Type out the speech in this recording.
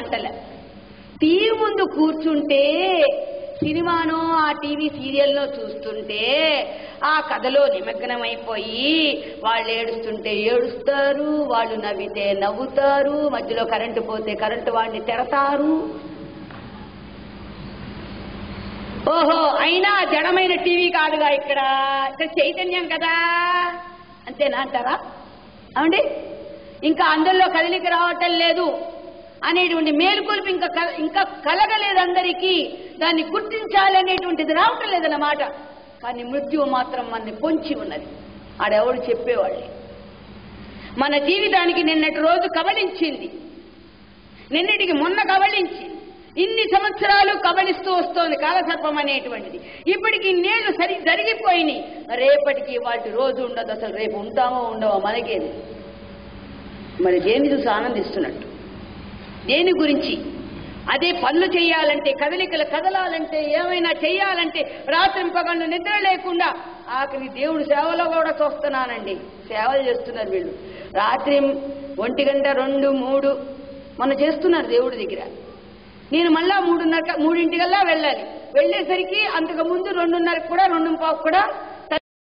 అంటలే TV ముందు కూర్చుంటే సినిమానో ఆ టీవీ సీరియల్నో చూస్తుంటే ఆ కథలో నిమగ్నమైపోయి వాళ్ళు ఏడుస్తుంటే ఏడుస్తారు వాళ్ళు నవ్వితే నవ్వుతారు మధ్యలో కరెంటు పోతే కరెంటు వాడిని తెరతారు ఓహో అయినా జడమైన టీవీ కాదుగా ఇక్కడ ఇక్కడ చైతన్యం కదా అంతేనా అంటారా అవండి ఇంకా అందులో కదలిక రావటం లేదు అనేటువంటి మేలుకొల్పు ఇంకా కల- ఇంకా కలగలేదు అందరికీ దాన్ని గుర్తించాలి అనేటువంటిది రావటం లేదన్నమాట కానీ మృత్యువు మాత్రం మనని పొంచి ఉన్నది ఆడెవడు చెప్పేవాళ్ళే మన జీవితానికి నిన్నటి రోజు కబలించింది నిన్నటికి మొన్న కబలించింది ఇన్ని సంవత్సరాలు కబలిస్తూ వస్తోంది కాలసర్పం అనేటువంటిది ఇప్పటికి ఇన్నేళ్లు సరి జరిగిపోయినాయి రేపటికి వాటి రోజు ఉండదు అసలు రేపు ఉంటామో ఉండవో మనకేది మరి దేని చూసి ఆనందిస్తున్నట్టు దేని గురించి అదే పనులు చేయాలంటే కదలికలు కదలాలంటే ఏమైనా చేయాలంటే రాత్రి పగళ్ళు నిద్ర లేకుండా ఆఖరి దేవుడు సేవలో కూడా చూస్తున్నానండి సేవలు చేస్తున్నారు వీళ్ళు రాత్రి ఒంటి గంట రెండు మూడు మొన్న చేస్తున్నారు దేవుడి దగ్గర నేను మళ్ళా మూడున్నర మూడింటికల్లా వెళ్ళాలి వెళ్ళేసరికి అంతకు ముందు రెండున్నరకు కూడా రెండు పావు కూడా